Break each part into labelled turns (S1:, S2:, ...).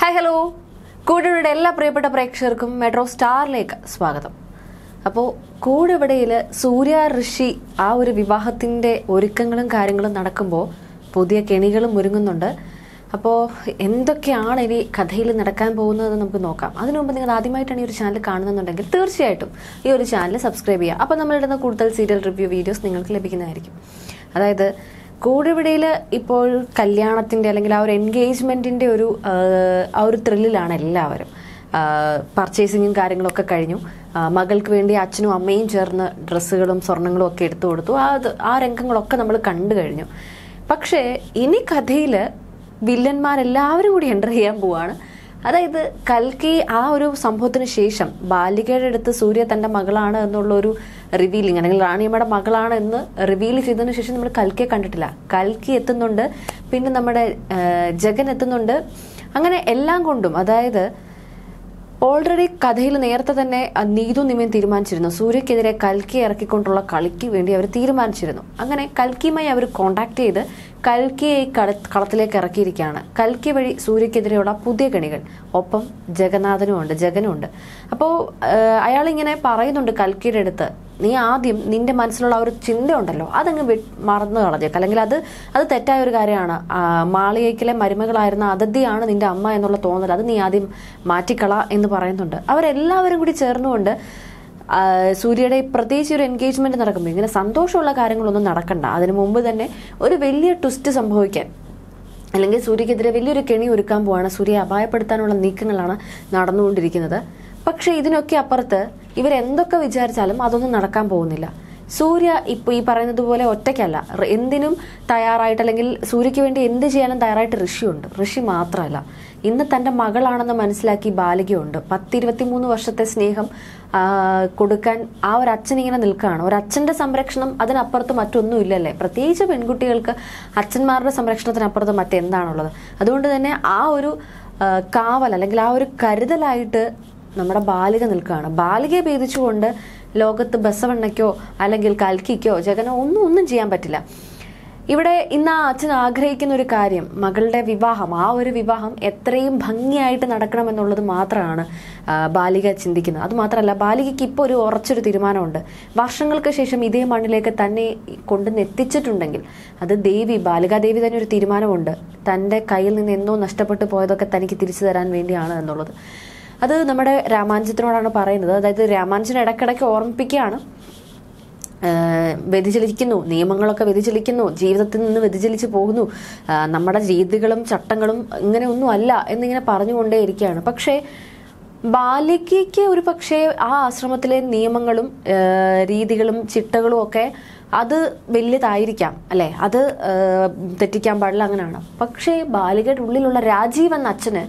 S1: hi hello കൂടെയുടെ എല്ലാ പ്രിയപ്പെട്ട പ്രേക്ഷകർക്കും മെട്രോ സ്റ്റാറിലേക്ക് സ്വാഗതം അപ്പോൾ കൂടെവിടയിൽ സൂര്യ ഋഷി ആ ഒരു വിവാഹത്തിന്റെ ഒരുക്കങ്ങളും കാര്യങ്ങളും നടക്കുമ്പോൾ പുതിയ കെണികളും ഒരുങ്ങുന്നുണ്ട് അപ്പോൾ എന്തൊക്കെയാണ് ഇനി കഥയിൽ നടക്കാൻ പോകുന്നതെന്ന് നമുക്ക് നോക്കാം അതിനു മുമ്പ് നിങ്ങൾ ആദ്യമായിട്ടാണ് ഈ ഒരു ചാനൽ കാണുന്നുണ്ടെങ്കിൽ തീർച്ചയായിട്ടും ഈ ഒരു ചാനൽ സബ്സ്ക്രൈബ് ചെയ്യുക അപ്പോൾ നമ്മളിടുന്ന കൂടുതൽ സീരിയൽ റിവ്യൂ വീഡിയോസ് നിങ്ങൾക്ക് ലഭിക്കുന്നതായിരിക്കും അതായത് കൂടെവിടയിൽ ഇപ്പോൾ കല്യാണത്തിന്റെ അല്ലെങ്കിൽ ആ ഒരു എൻഗേജ്മെന്റിന്റെ ഒരു ആ, ആ ഒരു ത്രില്ലിലാണ് എല്ലാവരും പർച്ചേസിങ്ങും കാര്യങ്ങളൊക്കെ കഴിഞ്ഞു ആ, മകൾക്ക് വേണ്ടി അച്ഛനും അമ്മയും ചേർന്ന് ഡ്രസ്സുകളും സ്വർണങ്ങളും ഒക്കെ എടുത്തു കൊടുത്തു ആ അത് ആ രംഗങ്ങളൊക്കെ നമ്മൾ കണ്ടു കഴിഞ്ഞു പക്ഷേ ഇനി കഥയിൽ വില്ലന്മാരെല്ലാവരും കൂടി എൻ്റർ ചെയ്യാൻ പോവാണ് അതായത് കൽക്കി ആ ഒരു സംഭവത്തിന് ശേഷം ബാലികയുടെ അടുത്ത് സൂര്യ തന്റെ മകളാണ് എന്നുള്ള ഒരു റിവീലിംഗ് അല്ലെങ്കിൽ റാണിയമ്മയുടെ മകളാണ് എന്ന് റിവീൽ ചെയ്തതിനു ശേഷം നമ്മൾ കൽക്കിയെ കണ്ടിട്ടില്ല കൽക്കി എത്തുന്നുണ്ട് പിന്നെ നമ്മുടെ ആ, ജഗൻ എത്തുന്നുണ്ട് അങ്ങനെ എല്ലാം കൊണ്ടും അതായത് ഓൾറെഡി കഥയിൽ നേരത്തെ തന്നെ അഹ് നീതു നിമയം തീരുമാനിച്ചിരുന്നു സൂര്യക്കെതിരെ കൽക്കി ഇറക്കിക്കൊണ്ടുള്ള കളിക്ക് വേണ്ടി അവർ തീരുമാനിച്ചിരുന്നു അങ്ങനെ കൽക്കിയുമായി അവർ കോണ്ടാക്ട് ചെയ്ത് കൽക്കിയെ ഈ കള കളത്തിലേക്ക് ഇറക്കിയിരിക്കുകയാണ് കൽക്കി വഴി സൂര്യക്കെതിരെയുള്ള പുതിയ കണികൾ ഒപ്പം ജഗന്നാഥനും ഉണ്ട് ജഗനും ഉണ്ട് അപ്പോൾ അയാൾ ഇങ്ങനെ പറയുന്നുണ്ട് കൽക്കിയുടെ അടുത്ത് നീ ആദ്യം നിന്റെ മനസ്സിലുള്ള ആ ഒരു ചിന്ത ഉണ്ടല്ലോ അതങ്ങ് വി- മറന്നു കളഞ്ഞേക്ക് അല്ലെങ്കിൽ അത് അത് തെറ്റായ ഒരു കാര്യമാണ് ആ, മാളികയ്ക്കിലെ മരുമകളായിരുന്ന അതിഥിയാണ് നിന്റെ അമ്മ എന്നുള്ള തോന്നൽ അത് നീ ആദ്യം മാറ്റിക്കള എന്ന് പറയുന്നുണ്ട് അവരെല്ലാവരും കൂടി ചേർന്നുകൊണ്ട് ആ, സൂര്യയുടെ പ്രത്യേകിച്ച് ഒരു എൻഗേജ്മെന്റ് നടക്കുമ്പോൾ ഇങ്ങനെ സന്തോഷമുള്ള കാര്യങ്ങളൊന്നും നടക്കണ്ട അതിനു മുമ്പ് തന്നെ ഒരു വലിയ ട്വിസ്റ്റ് സംഭവിക്കാൻ അല്ലെങ്കിൽ സൂര്യക്കെതിരെ വലിയൊരു കെണി ഒരുക്കാൻ പോവാണ് സൂര്യയെ അപായപ്പെടുത്താനുള്ള നീക്കങ്ങളാണ് നടന്നുകൊണ്ടിരിക്കുന്നത് പക്ഷേ ഇതിനൊക്കെ അപ്പുറത്ത് ഇവരെന്തൊക്കെ വിചാരിച്ചാലും അതൊന്നും നടക്കാൻ പോകുന്നില്ല സൂര്യ ഇപ്പൊ ഈ പറയുന്നത് പോലെ ഒറ്റയ്ക്കല്ല റി- എന്തിനും തയ്യാറായിട്ട് അല്ലെങ്കിൽ സൂര്യയ്ക്ക് വേണ്ടി എന്ത് ചെയ്യാനും തയ്യാറായിട്ട് ഋഷിയുണ്ട് ഋഷി മാത്രമല്ല ഇന്ന് തന്റെ മകളാണെന്ന് മനസ്സിലാക്കി ബാലികയുണ്ട് പത്തിരുപത്തി മൂന്ന് വർഷത്തെ സ്നേഹം ആ, കൊടുക്കാൻ ആ ഒരു അച്ഛൻ ഇങ്ങനെ നിൽക്കുകയാണ് ഒരു അച്ഛന്റെ സംരക്ഷണം അതിനപ്പുറത്ത് മറ്റൊന്നും ഇല്ലല്ലേ പ്രത്യേകിച്ച് പെൺകുട്ടികൾക്ക് അച്ഛന്മാരുടെ സംരക്ഷണത്തിനപ്പുറത്ത് മറ്റെന്താണുള്ളത് അതുകൊണ്ട് തന്നെ ആ ഒരു ആ, കാവൽ അല്ലെങ്കിൽ ആ ഒരു കരുതലായിട്ട് നമ്മുടെ ബാലിക നിൽക്കുകയാണ് ബാലികയെ ഭേദിച്ചുകൊണ്ട് ലോകത്ത് ബസവണ്ണയ്ക്കോ അല്ലെങ്കിൽ കൽക്കിക്കോ ജഗനോ ഒന്നും ഒന്നും ചെയ്യാൻ പറ്റില്ല ഇവിടെ ഇന്ന് ആ അച്ഛൻ ആഗ്രഹിക്കുന്ന ഒരു കാര്യം മകളുടെ വിവാഹം ആ ഒരു വിവാഹം എത്രയും ഭംഗിയായിട്ട് നടക്കണമെന്നുള്ളത് മാത്രമാണ് ആ, ബാലിക ചിന്തിക്കുന്നത് അത് മാത്രമല്ല ബാലികയ്ക്ക് ഇപ്പോൾ ഒരു ഉറച്ചൊരു തീരുമാനമുണ്ട് വർഷങ്ങൾക്ക് ശേഷം ഇതേ മണ്ണിലേക്ക് തന്നെ കൊണ്ടുവന്ന് എത്തിച്ചിട്ടുണ്ടെങ്കിൽ അത് ദേവി ബാലികാദേവി തന്നെ ഒരു തീരുമാനമുണ്ട് തൻ്റെ കയ്യിൽ നിന്ന് എന്നോ നഷ്ടപ്പെട്ടു പോയതൊക്കെ തനിക്ക് തിരിച്ചു തരാൻ വേണ്ടിയാണ് എന്നുള്ളത് അത് നമ്മുടെ രാമാനുജത്തിനോടാണ് പറയുന്നത് അതായത് രാമാനുജൻ ഇടയ്ക്കിടയ്ക്ക് ഓർമ്മിപ്പിക്കുകയാണ് ആഹ് വ്യതിചലിക്കുന്നു നിയമങ്ങളൊക്കെ വ്യതിചലിക്കുന്നു ജീവിതത്തിൽ നിന്ന് വ്യതിചലിച്ച് പോകുന്നു ആഹ് നമ്മുടെ രീതികളും ചട്ടങ്ങളും ഇങ്ങനെ ഒന്നും അല്ല എന്നിങ്ങനെ പറഞ്ഞുകൊണ്ടേ ഇരിക്കുകയാണ് പക്ഷേ ബാലികയ്ക്ക് ഒരു പക്ഷേ ആ ആശ്രമത്തിലെ നിയമങ്ങളും ആഹ് രീതികളും ചിട്ടകളും ഒക്കെ അത് വലിയതായിരിക്കാം അല്ലെ അത് ആഹ് തെറ്റിക്കാൻ പാടില്ല അങ്ങനെയാണ് പക്ഷേ ബാലികയുടെ ഉള്ളിലുള്ള രാജീവ് എന്ന അച്ഛന്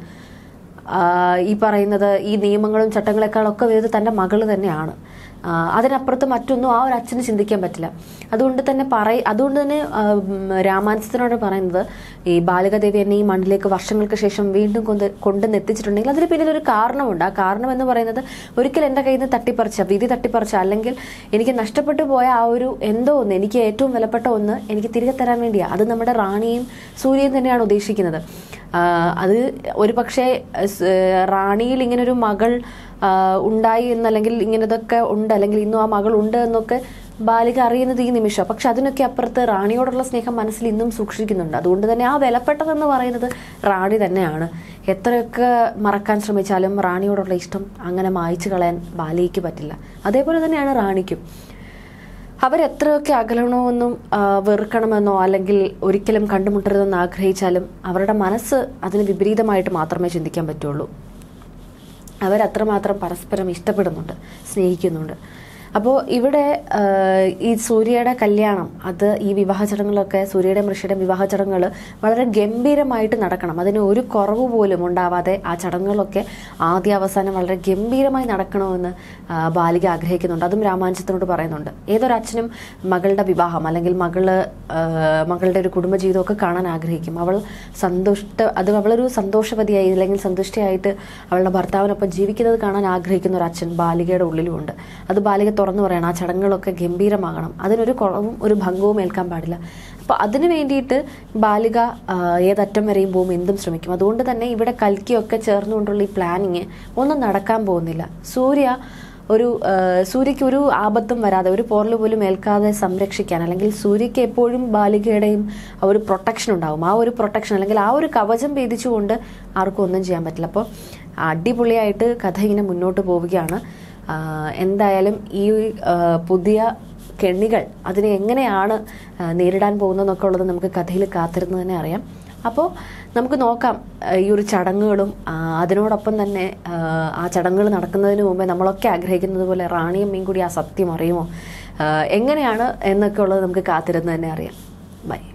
S1: ആഹ് ഈ പറയുന്നത് ഈ നിയമങ്ങളും ചട്ടങ്ങളെക്കാളൊക്കെ വലുത് തൻ്റെ മകള് തന്നെയാണ് ആഹ് അതിനപ്പുറത്ത് മറ്റൊന്നും ആ ഒരു അച്ഛന് ചിന്തിക്കാൻ പറ്റില്ല അതുകൊണ്ട് തന്നെ പറയ അതുകൊണ്ട് തന്നെ ആഹ് ഉം രാമാനുജത്തിനോട് പറയുന്നത് ഈ ബാലികാദേവി എന്നെ ഈ മണ്ണിലേക്ക് വർഷങ്ങൾക്ക് ശേഷം വീണ്ടും കൊണ്ട് കൊണ്ടുവന്ന് എത്തിച്ചിട്ടുണ്ടെങ്കിൽ അതിന് പിന്നിൽ ഒരു കാരണമുണ്ട് ആ കാരണം എന്ന് പറയുന്നത് ഒരിക്കൽ എൻ്റെ കയ്യിൽ നിന്ന് തട്ടിപ്പറിച്ച വിധി തട്ടിപ്പറിച്ച അല്ലെങ്കിൽ എനിക്ക് നഷ്ടപ്പെട്ടു പോയ ആ ഒരു എന്തോ ഒന്ന് എനിക്ക് ഏറ്റവും വിലപ്പെട്ട ഒന്ന് എനിക്ക് തിരികെ തരാൻ വേണ്ടിയാണ് അത് നമ്മുടെ റാണിയും സൂര്യയും തന്നെയാണ് ഉദ്ദേശിക്കുന്നത് ആഹ് അത് ഒരു പക്ഷേ സ് റാണിയിൽ ഇങ്ങനൊരു മകൾ ആഹ് ഉണ്ടായി എന്നല്ലെങ്കിൽ ഇങ്ങനതൊക്കെ ഉണ്ട് അല്ലെങ്കിൽ ഇന്നും ആ മകൾ ഉണ്ട് എന്നൊക്കെ ബാലിക അറിയുന്നത് ഈ നിമിഷം പക്ഷെ അതിനൊക്കെ അപ്പുറത്ത് റാണിയോടുള്ള സ്നേഹം മനസ്സിൽ ഇന്നും സൂക്ഷിക്കുന്നുണ്ട് അതുകൊണ്ട് തന്നെ ആ വിലപ്പെട്ടതെന്ന് പറയുന്നത് റാണി തന്നെയാണ് എത്രയൊക്കെ മറക്കാൻ ശ്രമിച്ചാലും റാണിയോടുള്ള ഇഷ്ടം അങ്ങനെ മായ്ച്ചു കളയാൻ ബാലികയ്ക്ക് പറ്റില്ല അതേപോലെ തന്നെയാണ് റാണിക്കും അവരെത്രയൊക്കെ അകലണമെന്നും ആ, വെറുക്കണമെന്നോ അല്ലെങ്കിൽ ഒരിക്കലും കണ്ടുമുട്ടരുതെന്ന് ആഗ്രഹിച്ചാലും അവരുടെ മനസ്സ് അതിന് വിപരീതമായിട്ട് മാത്രമേ ചിന്തിക്കാൻ പറ്റുള്ളൂ അവരത്രമാത്രം പരസ്പരം ഇഷ്ടപ്പെടുന്നുണ്ട് സ്നേഹിക്കുന്നുണ്ട് അപ്പോൾ ഇവിടെ ആ, ഈ സൂര്യയുടെ കല്യാണം അത് ഈ വിവാഹ ചടങ്ങുകളൊക്കെ സൂര്യയുടെ ഋഷിയുടെ വിവാഹ ചടങ്ങുകൾ വളരെ ഗംഭീരമായിട്ട് നടക്കണം അതിന് ഒരു കുറവ് പോലും ഉണ്ടാവാതെ ആ ചടങ്ങുകളൊക്കെ ആദ്യ അവസാനം വളരെ ഗംഭീരമായി നടക്കണമെന്ന് ആ, ബാലിക ആഗ്രഹിക്കുന്നുണ്ട് അതും രാമാനുജത്തിനോട് പറയുന്നുണ്ട് ഏതൊരു അച്ഛനും മകളുടെ വിവാഹം അല്ലെങ്കിൽ മകള് ആ, മകളുടെ ഒരു കുടുംബജീവിതമൊക്കെ കാണാൻ ആഗ്രഹിക്കും അവൾ സന്തുഷ്ട അത് അവളൊരു സന്തോഷവതിയായി അല്ലെങ്കിൽ സന്തുഷ്ടയായിട്ട് അവളുടെ ഭർത്താവിനൊപ്പം ജീവിക്കുന്നത് കാണാൻ ആഗ്രഹിക്കുന്ന ഒരു അച്ഛൻ ബാലികയുടെ ഉള്ളിലുമുണ്ട് അത് ബാലിക തുറന്നു പറയണം ആ ചടങ്ങുകളൊക്കെ ഗംഭീരമാകണം അതിനൊരു കുറവും ഒരു ഭംഗവും ഏൽക്കാൻ പാടില്ല അപ്പോൾ അതിന് വേണ്ടിയിട്ട് ബാലിക ആ, ഏതറ്റം വരെയും പോകും എന്തും ശ്രമിക്കും അതുകൊണ്ട് തന്നെ ഇവിടെ കൽക്കിയൊക്കെ ചേർന്നുകൊണ്ടുള്ള ഈ പ്ലാനിങ് ഒന്നും നടക്കാൻ പോകുന്നില്ല സൂര്യ ഒരു ആ, സൂര്യയ്ക്ക് ഒരു ആപത്തും വരാതെ ഒരു പോറൽ പോലും ഏൽക്കാതെ സംരക്ഷിക്കാൻ അല്ലെങ്കിൽ സൂര്യയ്ക്ക് എപ്പോഴും ബാലികയുടെയും ആ ഒരു പ്രൊട്ടക്ഷൻ ഉണ്ടാവും ആ ഒരു പ്രൊട്ടക്ഷൻ അല്ലെങ്കിൽ ആ ഒരു കവചം ഭേദിച്ചുകൊണ്ട് ആർക്കും ഒന്നും ചെയ്യാൻ പറ്റില്ല അപ്പോൾ അടിപൊളിയായിട്ട് കഥ ഇങ്ങനെ മുന്നോട്ട് പോവുകയാണ് ആ, എന്തായാലും ഈ ആ, പുതിയ കെണികൾ അതിനെ എങ്ങനെയാണ് ആ, നേരിടാൻ പോകുന്നതെന്നൊക്കെ ഉള്ളത് നമുക്ക് കഥയിൽ കാത്തിരുന്ന് തന്നെ അറിയാം അപ്പോൾ നമുക്ക് നോക്കാം ആ, ഈ ഒരു ചടങ്ങുകളും ആ, അതിനോടൊപ്പം തന്നെ ആ, ആ ചടങ്ങുകൾ നടക്കുന്നതിന് മുമ്പേ നമ്മളൊക്കെ ആഗ്രഹിക്കുന്നത് പോലെ റാണിയമ്മയും കൂടി ആ സത്യം അറിയുമോ ആ, എങ്ങനെയാണ് എന്നൊക്കെ ഉള്ളത് നമുക്ക് കാത്തിരുന്ന് തന്നെ അറിയാം ബൈ